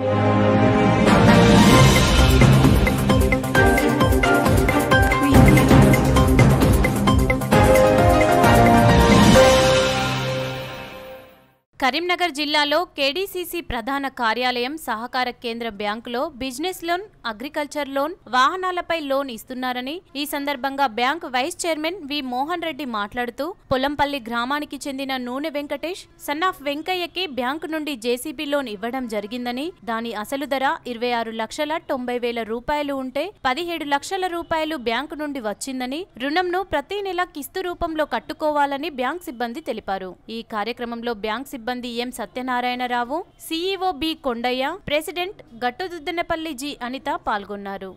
కరీంనగర్ జిల్లాలో కేడీసీసీ ప్రధాన కార్యాలయం సహకార కేంద్ర బ్యాంకులో బిజినెస్ లోన్ అగ్రికల్చర్ లోన్ వాహనాలపై లోన్ ఇస్తున్నారని ఈ సందర్భంగా bank vice chairman V Mohan Reddy మాట్లాడుతూ పొలంపల్లి గ్రామానికి చెందిన నూనె వెంకటేష్ సన్ ఆఫ్ వెంకయ్యకి బ్యాంకు నుండి జేసీబీ లోన్ ఇవ్వడం జరిగిందని దాని అసలు ధర ఇరవై ఆరు లక్షల తొంభై వేల రూపాయలు ఉంటే పదిహేడు లక్షల రూపాయలు బ్యాంకు నుండి వచ్చిందని రుణంను ప్రతి నెల కిస్తు రూపంలో కట్టుకోవాలని బ్యాంక్ సిబ్బంది తెలిపారు ఈ కార్యక్రమంలో బ్యాంక్ సిబ్బంది M Satyanarayana Rao CEO B Kondaiah president Gattududdanapalli G Anitha పాల్గొన్నారు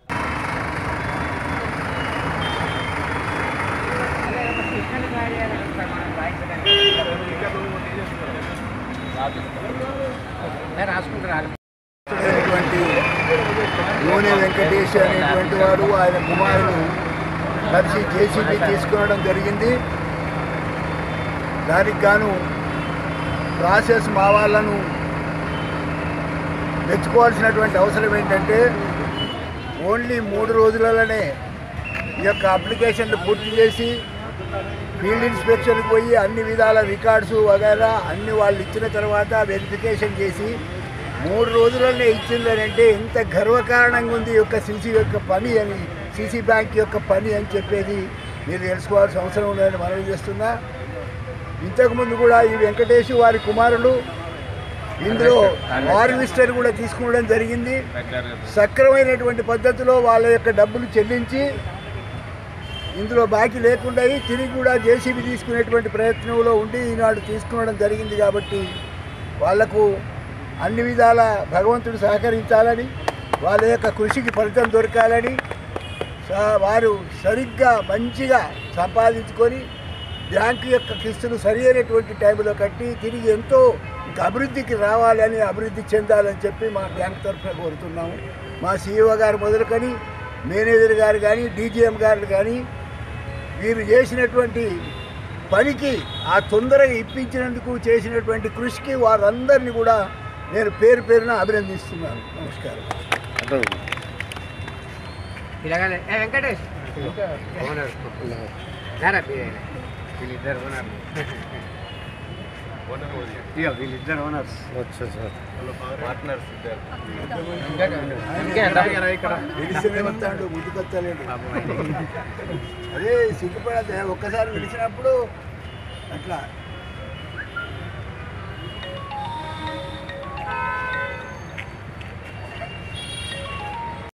అయినటువంటి నూనె వెంకటేష్ అనేటువంటి వాడు ఆయన కుమారుడు కలిసి జేసీబీ తీసుకునడం జరిగింది దానికి గాను ప్రాసెస్ మా వాళ్ళను మెచ్చుకోవాల్సినటువంటి అవసరం ఏంటంటే ఓన్లీ మూడు రోజులలోనే ఈ యొక్క అప్లికేషన్లు పూర్తి చేసి ఫీల్డ్ ఇన్స్పెక్షన్కి పోయి అన్ని విధాల రికార్డ్స్ వగైరా అన్ని వాళ్ళు ఇచ్చిన తర్వాత వెరిఫికేషన్ చేసి మూడు రోజులనే ఇచ్చిందని అంటే ఎంత గర్వకారణంగా ఉంది ఈ యొక్క సీసీ యొక్క పని అని సీసీ బ్యాంక్ యొక్క పని అని చెప్పేది మీరు తెలుసుకోవాల్సిన అవసరం ఉందని మనవి చేస్తున్నా ఇంతకుముందు కూడా ఈ వెంకటేష్ వారి కుమారులు ఇందులో హార్వెస్టర్ కూడా తీసుకోవడం జరిగింది సక్రమైనటువంటి పద్ధతిలో వాళ్ళ యొక్క డబ్బులు చెల్లించి ఇందులో బాకీ లేకుండా తిరిగి కూడా జేసీబీ తీసుకునేటువంటి ప్రయత్నంలో ఉండి ఈనాడు తీసుకోవడం జరిగింది కాబట్టి వాళ్లకు అన్ని విధాల భగవంతుడు సహకరించాలని వాళ్ళ యొక్క కృషికి ఫలితం దొరకాలని స- వారు సరిగ్గా మంచిగా సంపాదించుకొని బ్యాంకు యొక్క కిస్తులు సరి అయినటువంటి టైంలో కట్టి తిరిగి ఎంతో ఇంకా అభివృద్ధికి రావాలని అభివృద్ధి చెందాలని చెప్పి మా బ్యాంక్ తరఫున కోరుతున్నాము మా సీఈఓ గారు మొదలుకొని మేనేజర్ గారు కానీ డీజీఎం గారు కానీ వీరు చేసినటువంటి పనికి ఆ తొందరగా ఇప్పించినందుకు చేసినటువంటి కృషికి వారందరినీ కూడా నేను పేరు పేరున అభినందిస్తున్నాను నమస్కారం పిలగాలి ఏ వెంకటేష్ ఓనర్ రారా పిలగాలి. వీళ్ళిద్దరు ఓనర్ ఇయ్యో వీళ్ళిద్దరు ఓనర్స్ విడిసిపోతాడు ముందుకొత్తలేడు అదే సిగ్గుపడద్దు ఒక్కసారి విడిచినప్పుడు అట్లా